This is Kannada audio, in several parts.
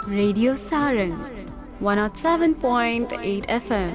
Radio Sarang 107.8 FM.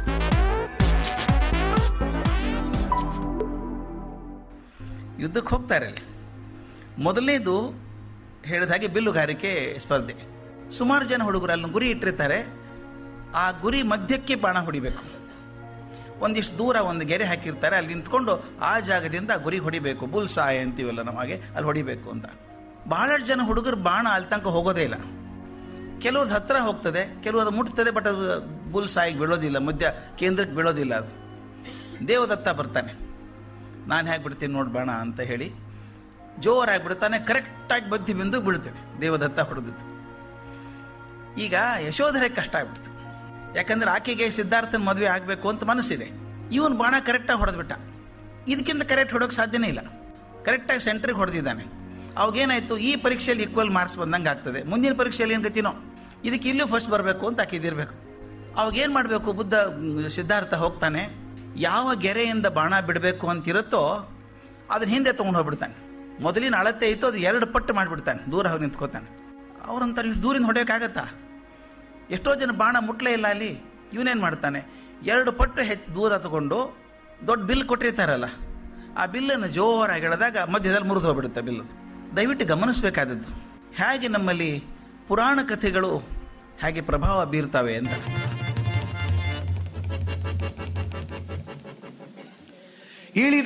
ಯುದ್ಧಕ್ಕೆ ಹೋಗ್ತಾರೆ ಅಲ್ಲಿ ಮೊದಲನೇದು ಹೇಳಿದ ಹಾಗೆ ಬಿಲ್ಲುಗಾರಿಕೆ ಸ್ಪರ್ಧೆ ಸುಮಾರು ಜನ ಹುಡುಗರು ಅಲ್ಲಿ ಗುರಿ ಇಟ್ಟಿರ್ತಾರೆ ಆ ಗುರಿ ಮಧ್ಯಕ್ಕೆ ಬಾಣ ಹೊಡಿಬೇಕು ಒಂದಿಷ್ಟು ದೂರ ಒಂದು ಗೆರೆ ಹಾಕಿರ್ತಾರೆ ಅಲ್ಲಿ ನಿಂತ್ಕೊಂಡು ಆ ಜಾಗದಿಂದ ಗುರಿ ಹೊಡಿಬೇಕು ಬುಲ್ ಸಾಯ್ ಅಂತೀವಲ್ಲ ನಾವು ಹಾಗೆ ಅಲ್ಲಿ ಹೊಡಿಬೇಕು ಅಂತ ಬಹಳಷ್ಟು ಜನ ಹುಡುಗರು ಬಾಣ ಅಲ್ಲಿ ತನಕ ಹೋಗೋದೇ ಇಲ್ಲ ಕೆಲವ್ರದ್ದು ಹತ್ರ ಹೋಗ್ತದೆ ಕೆಲವ್ರದ್ದು ಮುಟ್ತದೆ ಬಟ್ ಅದು ಬುಲ್ ಸಾಯಿಗೆ ಬೀಳೋದಿಲ್ಲ ಮಧ್ಯ ಕೇಂದ್ರಕ್ಕೆ ಬೀಳೋದಿಲ್ಲ ಅದು ದೇವದತ್ತ ಬರ್ತಾನೆ ನಾನು ಹೇಗೆ ಬಿಡ್ತೀನಿ ನೋಡಿ ಬಾಣ ಅಂತ ಹೇಳಿ ಜೋರಾಗಿ ಬಿಡ್ತಾನೆ ಕರೆಕ್ಟಾಗಿ ಬದ್ದಿ ಬಿಂದು ಬೀಳ್ತದೆ ದೇವದತ್ತ ಹೊಡೆದಿದ್ದು ಈಗ ಯಶೋಧರೆ ಕಷ್ಟ ಆಗ್ಬಿಡ್ತು ಯಾಕಂದ್ರೆ ಆಕೆಗೆ ಸಿದ್ಧಾರ್ಥನ ಮದುವೆ ಆಗಬೇಕು ಅಂತ ಮನಸ್ಸಿದೆ ಇವನು ಬಾಣ ಕರೆಕ್ಟಾಗಿ ಹೊಡೆದ್ಬಿಟ್ಟ ಇದಕ್ಕಿಂತ ಕರೆಕ್ಟ್ ಹೊಡೋಕೆ ಸಾಧ್ಯನೇ ಇಲ್ಲ ಕರೆಕ್ಟಾಗಿ ಸೆಂಟ್ರಿಗೆ ಹೊಡೆದಿದ್ದಾನೆ ಅವಾಗೇನಾಯಿತು ಈ ಪರೀಕ್ಷೆಯಲ್ಲಿ ಈಕ್ವಲ್ ಮಾರ್ಕ್ಸ್ ಬಂದಂಗೆ ಆಗ್ತದೆ ಮುಂದಿನ ಪರೀಕ್ಷೆಯಲ್ಲಿ ಏನು ಗತಿನೋ ಇದಕ್ಕೆ ಇಲ್ಲೂ ಫಸ್ಟ್ ಬರಬೇಕು ಅಂತ ಆಕಿದಿರಬೇಕು ಅವಾಗೇನು ಮಾಡಬೇಕು ಬುದ್ಧ ಮ್, ಸಿದ್ಧಾರ್ಥ ಹೋಗ್ತಾನೆ ಯಾವ ಗೆರೆಯಿಂದ ಬಾಣ ಬಿಡಬೇಕು ಅಂತಿರುತ್ತೋ ಅದನ್ನ ಹಿಂದೆ ತೊಗೊಂಡು ಹೋಗ್ಬಿಡ್ತಾನೆ ಮೊದಲಿನ ಅಳತೆ ಇತ್ತು ಅದು ಎರಡು ಪಟ್ಟು ಮಾಡಿಬಿಡ್ತಾನೆ ದೂರ ಹೋಗಿ ನಿಂತ್ಕೋತಾನೆ ಅವ್ರಂತಾರೆ ಇಷ್ಟು ದೂರಿಂದ ಹೊಡೆಯೋಕ್ಕಾಗತ್ತಾ ಎಷ್ಟೋ ಜನ ಬಾಣ ಮುಟ್ಲೇ ಇಲ್ಲ ಅಲ್ಲಿ ಇವನೇನು ಮಾಡ್ತಾನೆ ಎರಡು ಪಟ್ಟು ಹೆಚ್ಚು ದೂರ ತಗೊಂಡು ದೊಡ್ಡ ಬಿಲ್ ಕೊಟ್ಟಿರ್ತಾರಲ್ಲ ಆ ಬಿಲ್ಲನ್ನು ಜೋರಾಗಿ ಎಳೆದಾಗ ಮಧ್ಯದಲ್ಲಿ ಮುರಿದು ಹೋಗ್ಬಿಡುತ್ತೆ ಬಿಲ್ಲದು ದಯವಿಟ್ಟು ಗಮನಿಸಬೇಕಾದದ್ದು ಹೇಗೆ ನಮ್ಮಲ್ಲಿ ಪುರಾಣ ಕಥೆಗಳು ಹೇಗೆ ಪ್ರಭಾವ ಬೀರ್ತವೆ ಅಂತ ಇಳಿದು